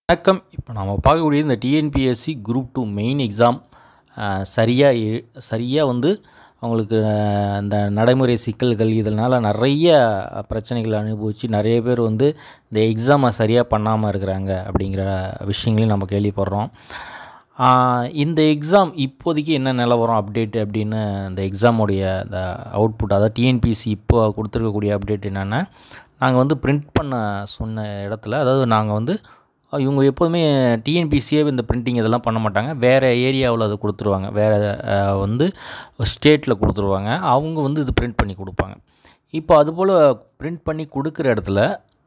வணக்கம் இப்போ நம்ம பார்க்கக்கூடிய இந்த TNPSC group two main exam சரியாக எ சரியாக வந்து அவங்களுக்கு அஹ், இந்த நடைமுறை சிக்கல்கள் இதனால் நிறைய பிரச்சனைகள் அனுபவித்து நிறைய பேர் வந்து இந்த எக்ஸாமை சரியாக பண்ணாமல் இருக்கிறாங்க அப்படிங்கிற விஷயங்களையும் நம்ம கேள்விப்படுறோம் ஆஹ், இந்த எக்ஸாம் இப்போதைக்கு என்ன நிலவரம் அப்டேட் அப்படின்னு இந்த எக்ஸாமுடைய இந்த அவுட்புட் அதாவது டிஎன்பிசி இப்போ கொடுத்துருக்கக்கூடிய அப்டேட் என்னென்னா நாங்கள் வந்து பிரிண்ட் பண்ண சொன்ன இடத்துல அதாவது நாங்கள் வந்து இவங்க எப்போதுமே டிஎன்பிசியே இந்த பிரிண்டிங் இதெல்லாம் பண்ண மாட்டாங்க வேறு ஏரியாவில் அதை கொடுத்துருவாங்க வேறு வந்து ஸ்டேட்டில் கொடுத்துருவாங்க அவங்க வந்து இது பிரிண்ட் பண்ணி கொடுப்பாங்க இப்போ அதுபோல் பிரிண்ட் பண்ணி கொடுக்குற இடத்துல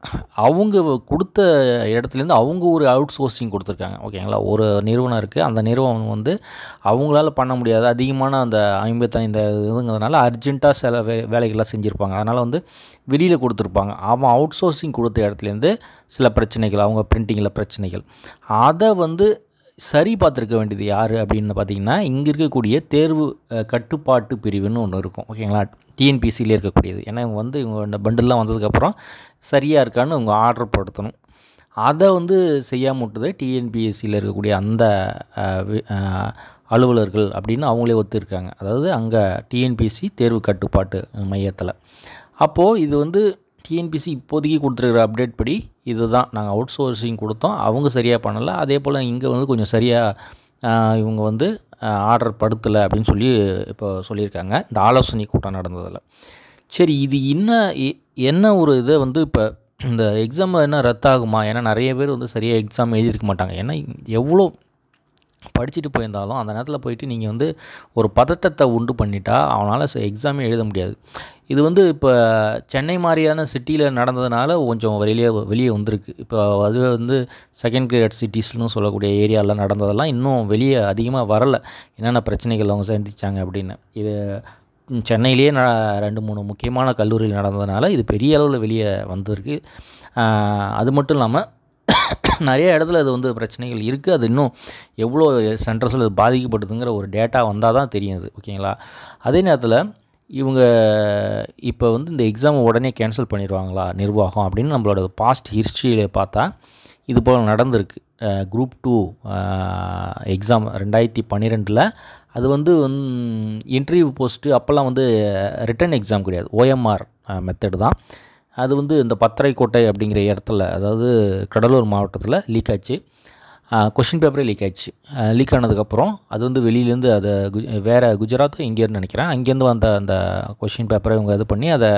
அவங்க கொடுத்த இடத்துலேருந்து அவங்க ஒரு அவுட் சோர்சிங் கொடுத்துருக்காங்க ஓகேங்களா ஒரு நிறுவனம் இருக்குது அந்த நிறுவனம் வந்து அவங்களால பண்ண முடியாது அதிகமான அந்த ஐம்பத்தைந்து இதுங்கிறதுனால அர்ஜென்ட்டாக சில வே வேலைகள்லாம் செஞ்சுருப்பாங்க அதனால் வந்து வெளியில் கொடுத்துருப்பாங்க அவன் அவுட் சோர்சிங் கொடுத்த இடத்துலேருந்து சில பிரச்சனைகள் அவங்க பிரிண்டிங்கில் பிரச்சனைகள் அதை வந்து சரி பார்த்துருக்க வேண்டியது யார் அப்படின்னு பார்த்தீங்கன்னா இங்கே இருக்கக்கூடிய தேர்வு அஹ், கட்டுப்பாட்டு பிரிவுன்னு ஒன்று இருக்கும் ஓகேங்களா டிஎன்பிசியில் இருக்கக்கூடியது ஏன்னா இவங்க வந்து இவங்க இந்த பண்டில்லாம் வந்ததுக்கப்புறம் சரியாக இருக்கான்னு இவங்க ஆர்டர் படுத்தணும் அதை வந்து செய்யாம விட்டது டிஎன்பிஎஸ்சியில் இருக்கக்கூடிய அந்த அஹ், வி- அஹ், அலுவலர்கள் அப்படின்னு அவங்களே ஒத்துருக்காங்க அதாவது அங்கே டிஎன்பிஎஸ்சி தேர்வு கட்டுப்பாட்டு மையத்தில் அப்போது இது வந்து டிஎன்பிசி இப்போதைக்கு கொடுத்துருக்குற அப்டேட் படி இதுதான் நாங்கள் அவுட் சோர்சிங் கொடுத்தோம் அவங்க சரியாக பண்ணலை அதே போல் இங்கே வந்து கொஞ்சம் சரியாக இவங்க வந்து ஆர்டர் படுத்தலை அப்படின்னு சொல்லி இப்போ சொல்லியிருக்காங்க இந்த ஆலோசனை கூட்டம் நடந்ததில் சரி இது என்ன எ- என்ன ஒரு இதை வந்து இப்போ இந்த எக்ஸாம் என்ன ரத்தாகுமா ஏன்னா நிறைய பேர் வந்து சரியாக எக்ஸாம் எழுதியிருக்க மாட்டாங்க ஏன்னா எவ்வளோ படிச்சுட்டு போயிருந்தாலும் அந்த நேரத்தில் போயிட்டு நீங்கள் வந்து ஒரு பதட்டத்தை உண்டு பண்ணிட்டா அவனால் எக்ஸாமே எழுத முடியாது இது வந்து இப்போ சென்னை மாதிரியான சிட்டியில் நடந்ததுனால கொஞ்சம் வெளியே வெளியே வந்திருக்கு இப்போ அது வந்து செகண்ட் கிரேட் சிட்டிஸ்னு சொல்லக்கூடிய ஏரியாவில் நடந்ததெல்லாம் இன்னும் வெளியே அதிகமாக வரலை என்னென்ன பிரச்சனைகள் அவங்க சந்திச்சாங்க அப்படின்னு இது ம், சென்னையிலேயே ந ரெண்டு மூணு முக்கியமான கல்லூரிகள் நடந்ததுனால இது பெரிய அளவில் வெளியே வந்திருக்கு ஆஹ், அது மட்டும் இல்லாமல் நிறைய இடத்துல அது வந்து பிரச்சனைகள் இருக்குது அது இன்னும் எவ்வளோ சென்டர்ஸில் அது பாதிக்கப்படுதுங்கிற ஒரு டேட்டா வந்தால் தான் தெரியும் அது ஓகேங்களா அதே நேரத்தில் இவங்க இப்போ வந்து இந்த எக்ஸாமை உடனே கேன்சல் பண்ணிடுவாங்களா நிர்வாகம் அப்படின்னு நம்மளோட பாஸ்ட் ஹிஸ்ட்ரியில் பார்த்தா இது போல் நடந்திருக்கு குரூப் டூ எக்ஸாம் ரெண்டாயிரத்தி பன்னிரெண்டில் அது வந்து இன்டர்வியூ போஸ்ட்டு அப்போல்லாம் வந்து ரிட்டன் எக்ஸாம் கிடையாது ஓஎம்ஆர் மெத்தடு தான் அது வந்து இந்த பத்தரைக்கோட்டை அப்படிங்கிற இடத்துல அதாவது கடலூர் மாவட்டத்தில் லீக் ஆச்சு கொஷின் பேப்பரே லீக் ஆயிடுச்சு லீக் ஆனதுக்கப்புறம் அது வந்து வெளியிலேருந்து அதை கு வேறு குஜராத் இங்கேருந்து நினைக்கிறேன் அங்கேருந்து வந்த அந்த கொஷின் பேப்பரை இவங்க இது பண்ணி அதை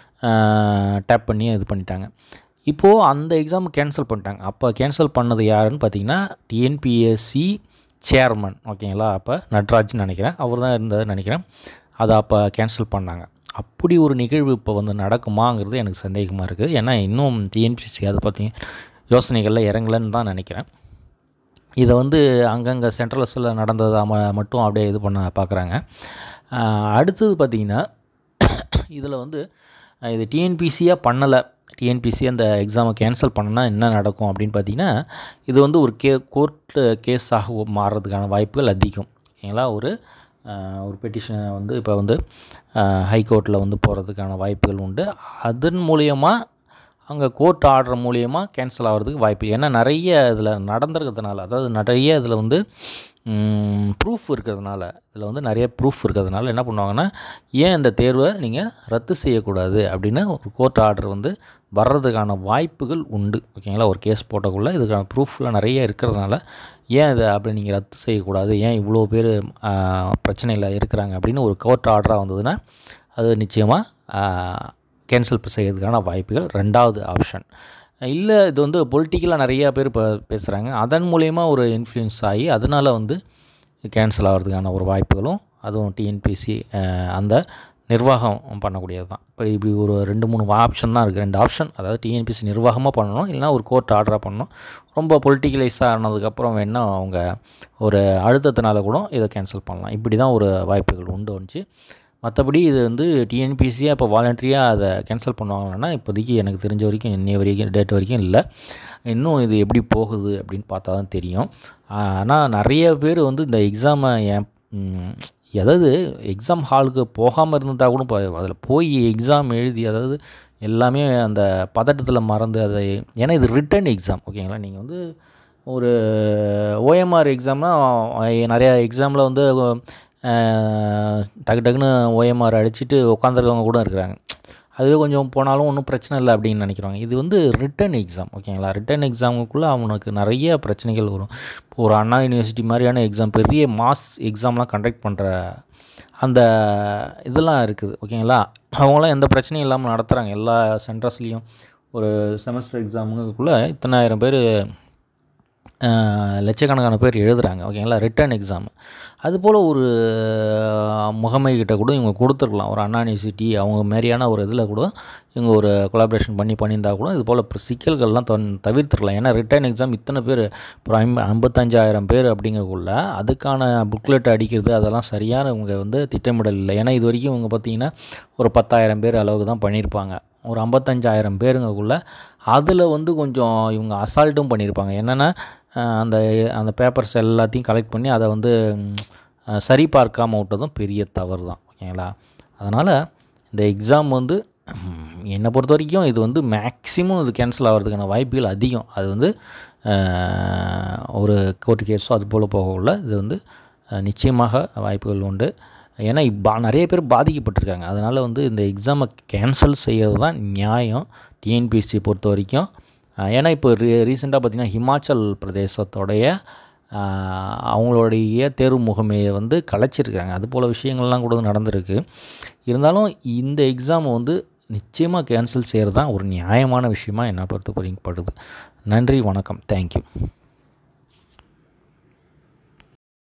டேப் பண்ணி இது பண்ணிட்டாங்க இப்போது அந்த எக்ஸாம் கேன்சல் பண்ணிட்டாங்க அப்போ கேன்சல் பண்ணது யாருன்னு பார்த்தீங்கன்னா டிஎன்பிஎஸ்சி சேர்மன் ஓகேங்களா அப்போ நட்ராஜ்னு நினைக்கிறேன் அவர் தான் இருந்தார் நினைக்கிறேன் அதை அப்போ கேன்சல் பண்ணாங்க அப்படி ஒரு நிகழ்வு இப்போ வந்து நடக்குமாங்கிறது எனக்கு சந்தேகமாக இருக்குது ஏன்னா இன்னும் டிஎன்பிஎஸ்சி அதை பற்றி யோசனைகளில் இறங்கலைன்னு தான் நினைக்கிறேன் இதை வந்து அங்கங்கே சென்ட்ரல்ஸில் நடந்ததை ம மட்டும் அப்படியே இது பண்ண பார்க்குறாங்க அடுத்தது பார்த்திங்கன்னா இதில் வந்து அஹ், இது டிஎன்பிசியாக பண்ணலை டிஎன்பிசி அந்த எக்ஸாமை கேன்சல் பண்ணனா என்ன நடக்கும் அப்படின்னு பார்த்தீங்கன்னா இது வந்து ஒரு கே கோர்ட்டு கேஸாக மாறுறதுக்கான வாய்ப்புகள் அதிகம் ஓகேங்களா ஒரு அஹ், ஒரு பெட்டிஷனை வந்து இப்போ வந்து ஹைகோர்ட்டில் வந்து போகிறதுக்கான வாய்ப்புகள் உண்டு அதன் மூலியமாக அங்கே கோர்ட் ஆர்டர் மூலியமாக கேன்சல் ஆகிறதுக்கு வாய்ப்பு ஏன்னா நிறைய இதில் நடந்திருக்கிறதுனால அதாவது நிறைய இதில் வந்து ப்ரூஃப் இருக்கிறதுனால இதில் வந்து நிறைய ப்ரூஃப் இருக்கிறதுனால என்ன பண்ணுவாங்கன்னா ஏன் இந்த தேர்வை நீங்கள் ரத்து செய்யக்கூடாது அப்படின்னு ஒரு கோர்ட் ஆர்டர் வந்து வர்றதுக்கான வாய்ப்புகள் உண்டு ஓகேங்களா ஒரு கேஸ் போட்டக்குள்ளே இதுக்கான ப்ரூஃப்லாம் நிறைய இருக்கிறதுனால ஏன் இதை அப்படி நீங்கள் ரத்து செய்யக்கூடாது ஏன் இவ்வளோ பேர் பிரச்சனையில் இருக்கிறாங்க அப்படின்னு ஒரு கோர்ட் ஆர்டராக வந்ததுன்னா அது நிச்சயமாக கேன்சல் செய்யறதுக்கான வாய்ப்புகள் ரெண்டாவது ஆப்ஷன் இல்லை இது வந்து பொலிட்டிக்கலாக நிறையா பேர் இப்போ பேசுகிறாங்க அதன் மூலயமா ஒரு இன்ஃப்ளூயன்ஸ் ஆகி அதனால் வந்து கேன்சல் ஆகிறதுக்கான ஒரு வாய்ப்புகளும் அதுவும் டிஎன்பிசி அந்த நிர்வாகம் பண்ணக்கூடியது தான் இப்போ இப்படி ஒரு ரெண்டு மூணு ஆப்ஷன் தான் இருக்குது ரெண்டு ஆப்ஷன் அதாவது டிஎன்பிசி நிர்வாகமாக பண்ணணும் இல்லைனா ஒரு கோர்ட் ஆர்டராக பண்ணணும் ரொம்ப பொலிட்டிக்கலைஸ் ஆனதுக்கப்புறம் வேணால் அவங்க ஒரு அழுத்தத்தினால கூட இதை கேன்சல் பண்ணலாம் இப்படி தான் ஒரு வாய்ப்புகள் உண்டு வந்துச்சு மற்றபடி இது வந்து டிஎன்பிசியாக இப்போ வாலண்டரியாக அதை கேன்சல் பண்ணுவாங்கன்னா இப்போதைக்கு எனக்கு தெரிஞ்ச வரைக்கும் இன்னைய வரைக்கும் டேட் வரைக்கும் இல்லை இன்னும் இது எப்படி போகுது அப்படின்னு பார்த்தா தான் தெரியும் ஆனால் நிறைய பேர் வந்து இந்த எக்ஸாமை ஏன் ம், அதாவது எக்ஸாம் ஹாலுக்கு போகாமல் இருந்தால் கூட அதில் போய் எக்ஸாம் எழுதி அதாவது எல்லாமே அந்த பதட்டத்தில் மறந்து அதை ஏன்னா இது ரிட்டன் எக்ஸாம் ஓகேங்களா நீங்கள் வந்து ஒரு ஓஎம்ஆர் எக்ஸாம்னால் நிறையா எக்ஸாமில் வந்து அஹ், டக்கு டக்குன்னு ஓஎம்ஆர் அடிச்சுட்டு உட்காந்துருக்கவங்க கூட இருக்கிறாங்க அதுவே கொஞ்சம் போனாலும் ஒன்றும் பிரச்சனை இல்லை அப்படின்னு நினைக்கிறாங்க இது வந்து ரிட்டன் எக்ஸாம் ஓகேங்களா ரிட்டன் எக்ஸாமுக்குள்ளே அவனுக்கு நிறைய பிரச்சனைகள் வரும் இப்போ ஒரு அண்ணா யூனிவர்சிட்டி மாதிரியான எக்ஸாம் பெரிய மாஸ் எக்ஸாம்லாம் கண்டக்ட் பண்ணுற அந்த இதெல்லாம் இருக்குது ஓகேங்களா அவங்களாம் எந்த பிரச்சனையும் இல்லாமல் நடத்துகிறாங்க எல்லா சென்டர்ஸ்லேயும் ஒரு செமஸ்டர் எக்ஸாமுக்குள்ளே இத்தனாயிரம் பேர் லட்சக்கணக்கான பேர் எழுதுகிறாங்க ஓகேங்களா ரிட்டன் எக்ஸாம் அதுபோல் ஒரு முகமை கிட்ட கூட இவங்க கொடுத்துருக்கலாம் ஒரு அண்ணா யூனிவர்சிட்டி அவங்க மாரியான ஒரு இதில் கூட இவங்க ஒரு கொலாபரேஷன் பண்ணி பண்ணியிருந்தா கூட இது போல் அப்புறம் சிக்கல்கள்லாம் தன் தவிர்த்துருக்கலாம் ஏன்னா ரிட்டன் எக்ஸாம் இத்தனை பேர் ஒரு ஐம்ப ஐம்பத்தஞ்சாயிரம் பேர் அப்படிங்கக்குள்ள அதுக்கான புக்லெட் அடிக்கிறது அதெல்லாம் சரியான இவங்க வந்து திட்டமிடல் இல்லை ஏன்னா இது வரைக்கும் இவங்க பார்த்தீங்கன்னா ஒரு பத்தாயிரம் பேர் அளவுக்கு தான் பண்ணியிருப்பாங்க ஒரு ஐம்பத்தஞ்சாயிரம் பேருங்கக்குள்ள அதில் வந்து கொஞ்சம் இவங்க அசால்ட்டும் பண்ணியிருப்பாங்க என்னென்னா அஹ், அந்த அந்த பேப்பர்ஸ் எல்லாத்தையும் கலெக்ட் பண்ணி அதை வந்து ம், அஹ், சரி பார்க்காம விட்டதும் பெரிய தவறு தான் ஓகேங்களா அதனால் இந்த எக்ஸாம் வந்து ம், என்னை பொறுத்த வரைக்கும் இது வந்து மேக்ஸிமம் இது கேன்சல் ஆகிறதுக்கான வாய்ப்புகள் அதிகம் அது வந்து அஹ், ஒரு கோர்ட் கேஸோ அது போல் போகக்குள்ள இது வந்து அஹ், நிச்சயமாக வாய்ப்புகள் உண்டு ஏன்னா இப்போ நிறைய பேர் பாதிக்கப்பட்டிருக்காங்க அதனால் வந்து இந்த எக்ஸாமை கேன்சல் செய்கிறது தான் நியாயம் டிஎன்பிஎஸ்சி பொறுத்த வரைக்கும் அஹ், ஏன்னா இப்போ ரீ ரீசெண்டாக பார்த்திங்கன்னா ஹிமாச்சல் பிரதேசத்தோடைய அஹ், அவங்களுடைய தேர்வு முகமையை வந்து கலைச்சிருக்காங்க அது போல் விஷயங்கள்லாம் கூட நடந்திருக்கு இருந்தாலும் இந்த எக்ஸாம் வந்து நிச்சயமாக கேன்சல் செய்கிறது தான் ஒரு நியாயமான விஷயமா என்னை பொறுத்த வரைக்கும் படுது நன்றி வணக்கம் தேங்க்யூ